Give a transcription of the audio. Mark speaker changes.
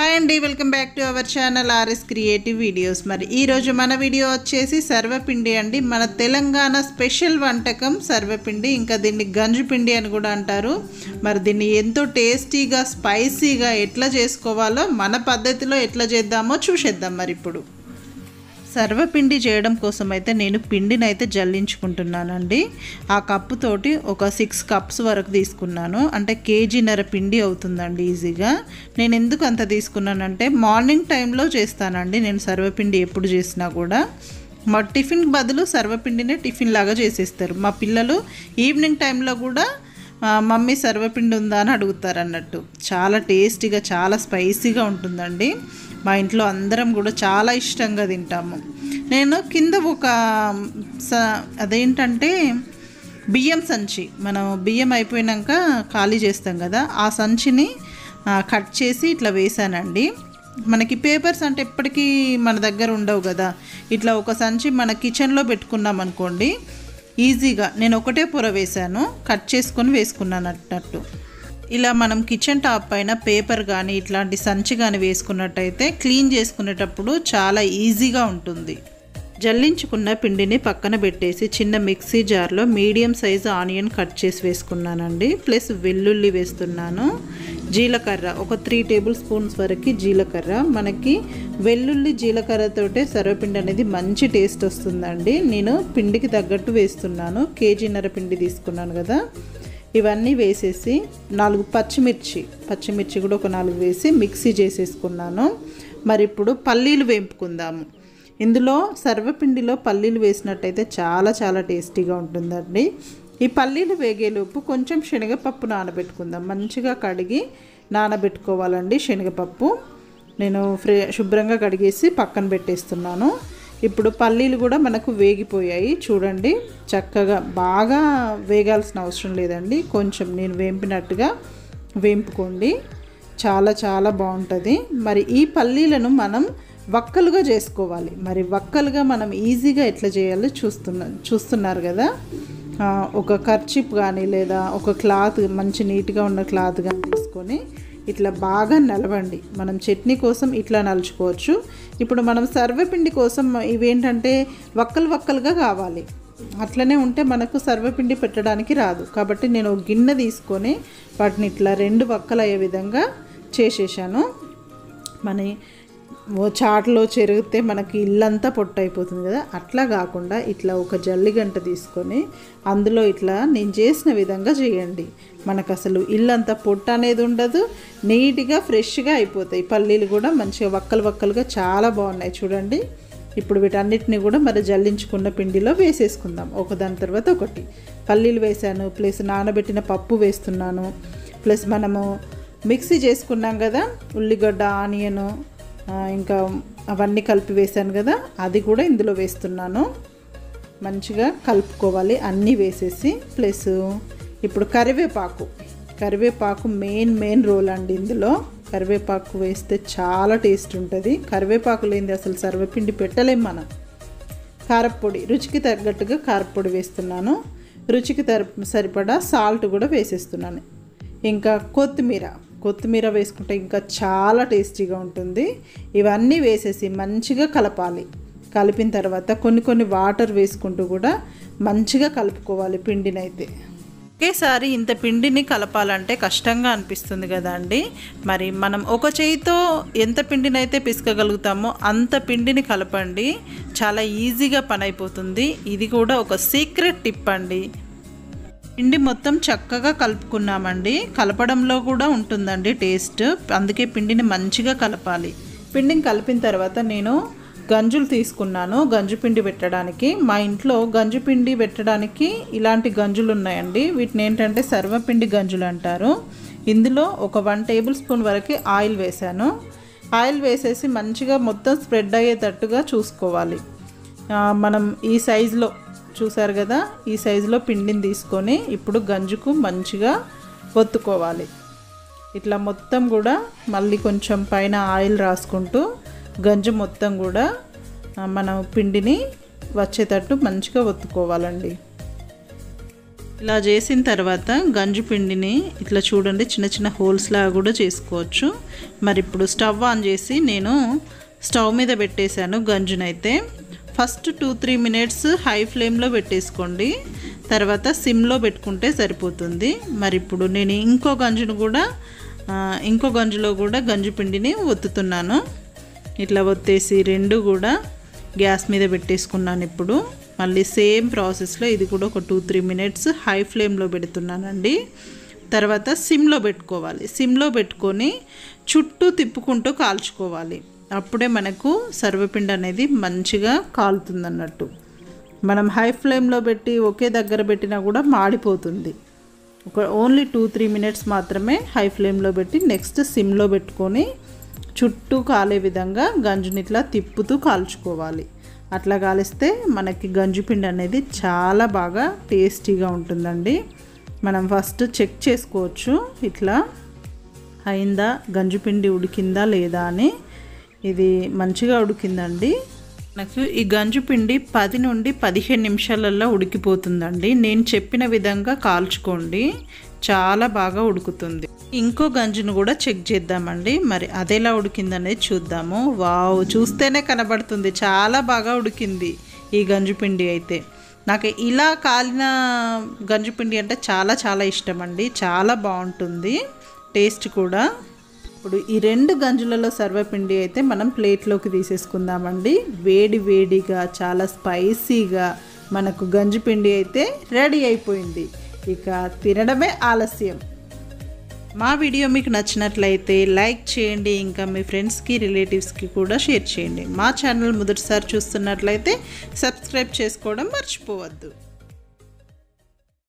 Speaker 1: hi అండి welcome back to our channel RS creative videos మరి ఈరోజు మన వీడియో వచ్చేసి సర్వపిండి అండి మన తెలంగాణ స్పెషల్ వంటకం సర్వపిండి ఇంకా దీన్ని గంజుపిండి అని కూడా అంటారు మరి దీన్ని ఎంతో టేస్టీగా స్పైసీగా ఎట్లా చేసుకోవాలో మన పద్ధతిలో ఎట్లా చేద్దామో చూసేద్దాం మరి ఇప్పుడు సర్వపిండి చేయడం కోసం అయితే నేను పిండిని అయితే జల్లించుకుంటున్నానండి ఆ కప్పుతోటి ఒక సిక్స్ కప్స్ వరకు తీసుకున్నాను అంటే కేజీన్నర పిండి అవుతుందండి ఈజీగా నేను ఎందుకు అంత తీసుకున్నానంటే మార్నింగ్ టైంలో చేస్తానండి నేను సర్వపిండి ఎప్పుడు చేసినా కూడా మా టిఫిన్ బదులు సర్వపిండినే టిఫిన్ లాగా చేసేస్తారు మా పిల్లలు ఈవినింగ్ టైంలో కూడా "ఆ, మమ్మీ సర్వపిండి ఉందా అని అడుగుతారు అన్నట్టు చాలా టేస్టీగా చాలా స్పైసీగా ఉంటుందండి మా ఇంట్లో అందరం కూడా చాలా ఇష్టంగా తింటాము నేను కింద ఒక స అదేంటంటే బియ్యం సంచి మనం బియ్యం అయిపోయినాక ఖాళీ చేస్తాం కదా ఆ సంచిని ఆ, కట్ చేసి ఇట్లా వేసానండి మనకి పేపర్స్ అంటే ఎప్పటికీ మన దగ్గర ఉండవు కదా ఇట్లా ఒక సంచి మన కిచెన్లో పెట్టుకున్నాం అనుకోండి ఈజీగా నేను ఒకటే పొర వేశాను కట్ చేసుకొని వేసుకున్నాను అన్నట్టు ఇలా మనం కిచెన్ టాప్ పైన పేపర్ కానీ ఇట్లాంటి సంచి కానీ వేసుకున్నట్టయితే క్లీన్ చేసుకునేటప్పుడు చాలా ఈజీగా ఉంటుంది జల్లించుకున్న పిండిని పక్కన పెట్టేసి చిన్న మిక్సీ జార్లో మీడియం సైజు ఆనియన్ కట్ చేసి వేసుకున్నానండి ప్లస్ వెల్లుల్లి వేస్తున్నాను జీలకర్ర ఒక త్రీ టేబుల్ స్పూన్స్ వరకు జీలకర్ర మనకి వెల్లుల్లి జీలకర్రతోటే సర్వపిండి అనేది మంచి టేస్ట్ వస్తుందండి నేను పిండికి తగ్గట్టు వేస్తున్నాను కేజీన్నర పిండి తీసుకున్నాను కదా ఇవన్నీ వేసేసి నాలుగు పచ్చిమిర్చి పచ్చిమిర్చి కూడా ఒక నాలుగు వేసి మిక్సీ చేసేసుకున్నాను మరి ఇప్పుడు పల్లీలు వేపుకుందాము ఇందులో సర్వపిండిలో పల్లీలు వేసినట్టయితే చాలా చాలా టేస్టీగా ఉంటుందండి ఈ పల్లీలు వేగేలోపు కొంచెం శనగపప్పు నానబెట్టుకుందాం మంచిగా కడిగి నానబెట్టుకోవాలండి శనగపప్పు నేను ఫ్రే శుభ్రంగా కడిగేసి పక్కన పెట్టేస్తున్నాను ఇప్పుడు పల్లీలు కూడా మనకు వేగిపోయాయి చూడండి చక్కగా బాగా వేగాల్సిన అవసరం లేదండి కొంచెం నేను వేంపినట్టుగా వేంపుకోండి చాలా చాలా బాగుంటుంది మరి ఈ పల్లీలను మనం వక్కలుగా చేసుకోవాలి మరి వక్కలుగా మనం ఈజీగా ఎట్లా చేయాలో చూస్తున్నా చూస్తున్నారు కదా ఆ, ఒక కర్చిప్ కానీ లేదా ఒక క్లాత్ మంచి నీట్గా ఉన్న క్లాత్ కానీ తీసుకొని ఇట్లా బాగా నలవండి మనం చట్నీ కోసం ఇట్లా నలుచుకోవచ్చు ఇప్పుడు మనం సర్వపిండి కోసం ఇవేంటంటే వక్కలు వక్కలుగా కావాలి అట్లనే ఉంటే మనకు సర్వపిండి పెట్టడానికి రాదు కాబట్టి నేను ఒక గిన్నె తీసుకొని వాటిని ఇట్లా రెండు వక్కలు అయ్యే విధంగా చేసేసాను మన ఓ చాట్లో చెరిగితే మనకి ఇల్లంతా పొట్టు అయిపోతుంది కదా అట్లా కాకుండా ఇట్లా ఒక జల్లిగంట తీసుకొని అందులో ఇట్లా నేను చేసిన విధంగా చేయండి మనకు అసలు ఇల్లంతా పొట్టు అనేది ఉండదు నీట్గా ఫ్రెష్గా అయిపోతాయి పల్లీలు కూడా మంచిగా వక్కలు వక్కలుగా చాలా బాగున్నాయి చూడండి ఇప్పుడు వీటన్నిటిని కూడా మరి జల్లించుకున్న పిండిలో వేసేసుకుందాం ఒకదాని తర్వాత ఒకటి పల్లీలు వేసాను ప్లస్ నానబెట్టిన పప్పు వేస్తున్నాను ప్లస్ మనము మిక్సీ చేసుకున్నాం కదా ఉల్లిగడ్డ ఆనియన్ ఆ, ఇంకా అవన్నీ కలిపి వేసాను కదా అది కూడా ఇందులో వేస్తున్నాను మంచిగా కలుపుకోవాలి అన్నీ వేసేసి ప్లస్ ఇప్పుడు కరివేపాకు కరివేపాకు మెయిన్ మెయిన్ రోల్ అండి ఇందులో కరివేపాకు వేస్తే చాలా టేస్ట్ ఉంటుంది కరివేపాకు లేనిది అసలు సర్వపిండి పెట్టలేం మనం కారప్పొడి రుచికి తగ్గట్టుగా కారప్పొడి వేస్తున్నాను రుచికి తర సరిపడా సాల్ట్ కూడా వేసేస్తున్నాను ఇంకా కొత్తిమీర కొత్తిమీర వేసుకుంటే ఇంకా చాలా టేస్టీగా ఉంటుంది ఇవన్నీ వేసేసి మంచిగా కలపాలి కలిపిన తర్వాత కొన్ని కొన్ని వాటర్ వేసుకుంటూ కూడా మంచిగా కలుపుకోవాలి పిండినైతే ఒకేసారి ఇంత పిండిని కలపాలంటే కష్టంగా అనిపిస్తుంది కదా అండి మరి మనం ఒక చేయితో ఎంత పిండినైతే పిసకగలుగుతామో అంత పిండిని కలపండి చాలా ఈజీగా పని అయిపోతుంది ఇది కూడా ఒక సీక్రెట్ టిప్ అండి పిండి మొత్తం చక్కగా కలుపుకున్నామండి కలపడంలో కూడా ఉంటుందండి టేస్ట్ అందుకే పిండిని మంచిగా కలపాలి పిండిని కలిపిన తర్వాత నేను గంజులు తీసుకున్నాను గంజు పిండి పెట్టడానికి మా ఇంట్లో గంజు పిండి పెట్టడానికి ఇలాంటి గంజులు ఉన్నాయండి వీటిని ఏంటంటే సర్వపిండి గంజులు అంటారు ఇందులో ఒక వన్ టేబుల్ స్పూన్ వరకు ఆయిల్ వేశాను ఆయిల్ వేసేసి మంచిగా మొత్తం స్ప్రెడ్ అయ్యేటట్టుగా చూసుకోవాలి ఆ, మనం ఈ సైజులో చూసారు కదా ఈ సైజులో పిండిని తీసుకొని ఇప్పుడు గంజుకు మంచిగా ఒత్తుకోవాలి ఇట్లా మొత్తం కూడా మళ్ళీ కొంచెం పైన ఆయిల్ రాసుకుంటూ గంజు మొత్తం కూడా ఆ, మన పిండిని వచ్చేటట్టు మంచిగా ఒత్తుకోవాలండి ఇలా చేసిన తర్వాత గంజు పిండిని ఇట్లా చూడండి చిన్న చిన్న హోల్స్ లాగా కూడా చేసుకోవచ్చు మరి ఇప్పుడు స్టవ్ ఆన్ చేసి నేను స్టవ్ మీద పెట్టేశాను గంజునైతే first two three minutes high ఫ్లేమ్లో పెట్టేసుకోండి తర్వాత సిమ్లో పెట్టుకుంటే సరిపోతుంది మరి ఇప్పుడు నేను ఇంకో గంజును కూడా ఆ, ఇంకో గంజులో కూడా గంజు పిండిని ఒత్తుతున్నాను ఇట్లా ఒత్తేసి రెండు కూడా గ్యాస్ మీద పెట్టేసుకున్నాను ఇప్పుడు మళ్ళీ సేమ్ ప్రాసెస్లో ఇది కూడా ఒక టూ త్రీ మినిట్స్ హై ఫ్లేమ్లో పెడుతున్నానండి తర్వాత సిమ్లో పెట్టుకోవాలి సిమ్లో పెట్టుకొని చుట్టూ తిప్పుకుంటూ కాల్చుకోవాలి అప్పుడే మనకు సర్వపిండి అనేది మంచిగా కాలుతుంది అన్నట్టు మనం హై ఫ్లేమ్లో పెట్టి ఒకే దగ్గర పెట్టినా కూడా మాడిపోతుంది ఒక ఓన్లీ టూ త్రీ మినిట్స్ మాత్రమే హై ఫ్లేమ్లో పెట్టి నెక్స్ట్ సిమ్లో పెట్టుకొని చుట్టూ కాలే విధంగా గంజుని ఇట్లా తిప్పుతూ కాల్చుకోవాలి అట్లా కాలిస్తే మనకి గంజుపిండి అనేది చాలా బాగా టేస్టీగా ఉంటుందండి మనం ఫస్ట్ చెక్ చేసుకోవచ్చు ఇట్లా అయిందా గంజుపిండి ఉడికిందా లేదా అని ఇది మంచిగా ఉడికిందండి నాకు ఈ గంజు పిండి పది నుండి పదిహేను నిమిషాలలో ఉడికిపోతుందండి నేను చెప్పిన విధంగా కాల్చుకోండి చాలా బాగా ఉడుకుతుంది ఇంకో గంజును కూడా చెక్ చేద్దామండి మరి అదెలా ఉడికిందనేది చూద్దాము వావ్ చూస్తేనే కనబడుతుంది చాలా బాగా ఉడికింది ఈ గంజు పిండి అయితే నాకు ఇలా కాలిన గంజు పిండి అంటే చాలా చాలా ఇష్టం అండి చాలా బాగుంటుంది టేస్ట్ కూడా ఇప్పుడు ఈ రెండు గంజులలో సర్వపిండి అయితే మనం ప్లేట్లోకి తీసేసుకుందామండి వేడి వేడిగా చాలా స్పైసీగా మనకు గంజి పిండి అయితే రెడీ అయిపోయింది ఇక తినడమే ఆలస్యం మా వీడియో మీకు నచ్చినట్లయితే లైక్ చేయండి ఇంకా మీ ఫ్రెండ్స్కి రిలేటివ్స్కి కూడా షేర్ చేయండి మా ఛానల్ మొదటిసారి చూస్తున్నట్లయితే సబ్స్క్రైబ్ చేసుకోవడం మర్చిపోవద్దు